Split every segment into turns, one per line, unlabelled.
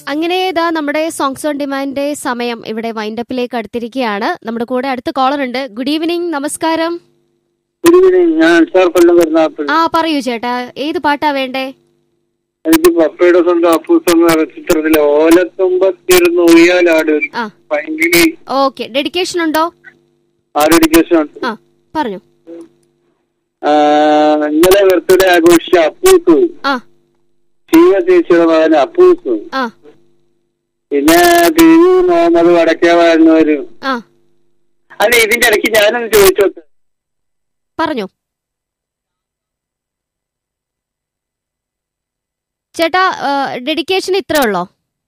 അങ്ങനെ ഇതാ നമ്മുടെ സോങ്സ് ഓൺ ഡിമാൻഡ് സമയം ഇവിടെ വൈൻഡപ്പിലേക്ക് അടുത്തിരിക്കുകയാണ് നമ്മുടെ കൂടെ അടുത്ത കോളർ ഉണ്ട് ഗുഡ് ഈവനിങ് നമസ്കാരം
ഗുഡ് ഈവനിങ് ഞാൻ സാർ കൊല്ലം കരുനാപ്പിൾ
ആ പറയൂ ചേട്ടാ ഏത് പാട്ടാ വേണ്ടേ
എനിക്ക് പപ്പയുടെ സ്വന്തം അപ്പൂസ് എന്ന് പറഞ്ഞ ചിത്രത്തിലെ ഓലത്തുമ്പത്തിരുന്ന് ഉയ്യാലാട്
ആ
ഭയങ്കര
ഓക്കെ ഡെഡിക്കേഷൻ ഉണ്ടോ
ആരോഗ്യ
ആ പറഞ്ഞു
ഇന്നലെ ബർത്ത്ഡേ ആഘോഷിച്ച അപ്പൂസ്
ആ
ശീവ ചേച്ചിയുടെ മകൻ അപ്പൂസ്
ആ
പിന്നെ പി വി മുഹമ്മദ് വടക്കേ വരുന്നവരും
ആ
അല്ല ഇതിന്റെ ഇടയ്ക്ക് ഞാനൊന്ന് ചോദിച്ചോട്ടെ
പറഞ്ഞു ചേട്ടാ ഡെഡിക്കേഷൻ ഇത്രേ ഉള്ളോ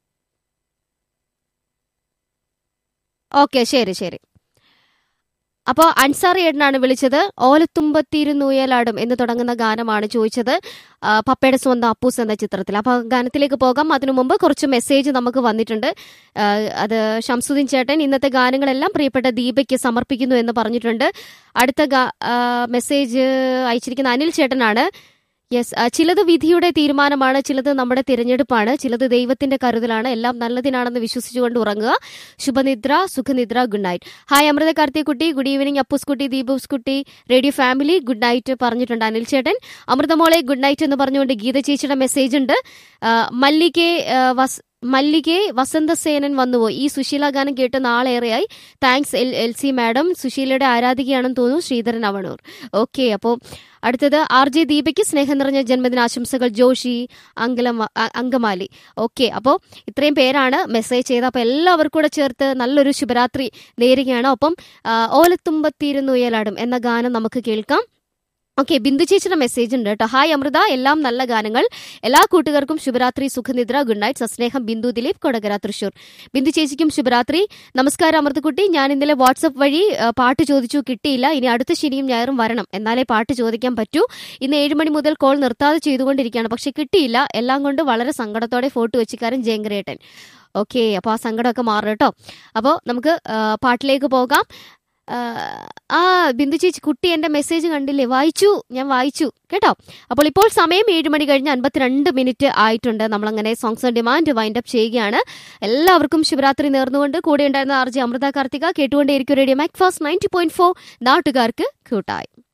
ഓക്കെ ശരി ശരി അപ്പോൾ അൻസാറി ഏട്ടനാണ് വിളിച്ചത് ഓലത്തുമ്പത്തിരുന്നൂയലാടും എന്ന് തുടങ്ങുന്ന ഗാനമാണ് ചോദിച്ചത് ആ, പപ്പയുടെ സ്വന്തം അപ്പൂസ് എന്ന ചിത്രത്തിൽ അപ്പോൾ ഗാനത്തിലേക്ക് പോകാം അതിനു മുമ്പ് കുറച്ച് മെസ്സേജ് നമുക്ക് വന്നിട്ടുണ്ട് ആ, അത് ഷംസുദ്ദീൻ ചേട്ടൻ ഇന്നത്തെ ഗാനങ്ങളെല്ലാം പ്രിയപ്പെട്ട ദീപയ്ക്ക് സമർപ്പിക്കുന്നു എന്ന് പറഞ്ഞിട്ടുണ്ട് അടുത്ത ഗാ- ആ, മെസ്സേജ് അയച്ചിരിക്കുന്ന അനിൽ ചേട്ടനാണ് യെസ് ചിലത് വിധിയുടെ തീരുമാനമാണ് ചിലത് നമ്മുടെ തിരഞ്ഞെടുപ്പാണ് ചിലത് ദൈവത്തിന്റെ കരുതലാണ് എല്ലാം നല്ലതിനാണെന്ന് വിശ്വസിച്ചുകൊണ്ട് ഉറങ്ങുക ശുഭനിദ്ര സുഖനിദ്ര ഗുഡ് നൈറ്റ് ഹായ് അമൃത കാർത്തിക്കുട്ടി ഗുഡ് ഈവനിങ് അപ്പൂസ് കുട്ടി ദീപൂസ് കുട്ടി റേഡിയോ ഫാമിലി ഗുഡ് നൈറ്റ് പറഞ്ഞിട്ടുണ്ട് അനിൽ ചേട്ടൻ അമൃതമോളെ ഗുഡ് നൈറ്റ് എന്ന് പറഞ്ഞുകൊണ്ട് ഗീത ചേച്ചിയുടെ മെസ്സേജ് ഉണ്ട് ആ, മല്ലികെ ആ, വസ് മല്ലികെ വസന്തസേനൻ വന്നുപോയി ഈ സുശീല ഗാനം കേട്ട് നാളേറെയായി thanks L L C madam സുശീലയുടെ ആരാധികയാണെന്ന് തോന്നുന്നു ശ്രീധരൻ അവണൂർ ഓക്കെ അപ്പോൾ അടുത്തത് ആർ ജെ ദീപയ്ക്ക് സ്നേഹം നിറഞ്ഞ ജന്മദിനാശംസകൾ ജോഷി അങ്കലം അ- അങ്കമാലി ഓക്കെ അപ്പോൾ ഇത്രയും പേരാണ് മെസ്സേജ് ചെയ്ത് അപ്പോൾ എല്ലാവർക്കും കൂടെ ചേർത്ത് നല്ലൊരു ശുഭരാത്രി നേരുകയാണ് ഒപ്പം ആ, ഓലത്തുമ്പത്തിരുന്നുയലാടും എന്ന ഗാനം നമുക്ക് കേൾക്കാം ഓക്കെ ബിന്ദു ചേച്ചിയുടെ മെസ്സേജ് ഉണ്ട് കേട്ടോ ഹായ് അമൃത എല്ലാം നല്ല ഗാനങ്ങൾ എല്ലാ കൂട്ടുകാർക്കും ശുഭരാത്രി സുഖനിദ്ര ഗുഡ് നൈറ്റ് സസ്നേഹം ബിന്ദു ദിലീപ് കൊടകര തൃശൂർ ബിന്ദു ചേച്ചിക്കും ശുഭരാത്രി നമസ്കാരം അമൃതക്കുട്ടി ഞാൻ ഇന്നലെ വാട്സപ്പ് വഴി ആ, പാട്ട് ചോദിച്ചു കിട്ടിയില്ല ഇനി അടുത്ത ശനിയും ഞായറും വരണം എന്നാലേ പാട്ട് ചോദിക്കാൻ പറ്റൂ ഇന്ന് ഏഴ് മണി മുതൽ കോൾ നിർത്താതെ ചെയ്തുകൊണ്ടിരിക്കുകയാണ് പക്ഷെ കിട്ടിയില്ല എല്ലാം കൊണ്ട് വളരെ സങ്കടത്തോടെ ഫോട്ടോ വെച്ചിക്കാരൻ ജയങ്കരേട്ടൻ ഓക്കെ അപ്പോൾ ആ സങ്കടമൊക്കെ മാറും കേട്ടോ അപ്പോൾ നമുക്ക് ആ, പാട്ടിലേക്ക് പോകാം ആ, ആ ബിന്ദു ചേച്ചി കുട്ടി എൻ്റെ മെസ്സേജ് കണ്ടില്ലേ വായിച്ചു ഞാൻ വായിച്ചു കേട്ടോ അപ്പോൾ ഇപ്പോൾ സമയം ഏഴ് മണി കഴിഞ്ഞ് അൻപത്തിരണ്ട് മിനിറ്റ് ആയിട്ടുണ്ട് നമ്മളങ്ങനെ songs on demand wind up ചെയ്യുകയാണ് എല്ലാവർക്കും ശിവരാത്രി നേർന്നുകൊണ്ട് കൂടെ ഉണ്ടായിരുന്ന ആർ ജെ അമൃത കാർത്തിക കേട്ടുകൊണ്ടേയിരിക്കും radio Macfast ninety point four നാട്ടുകാർക്ക് കൂട്ടായി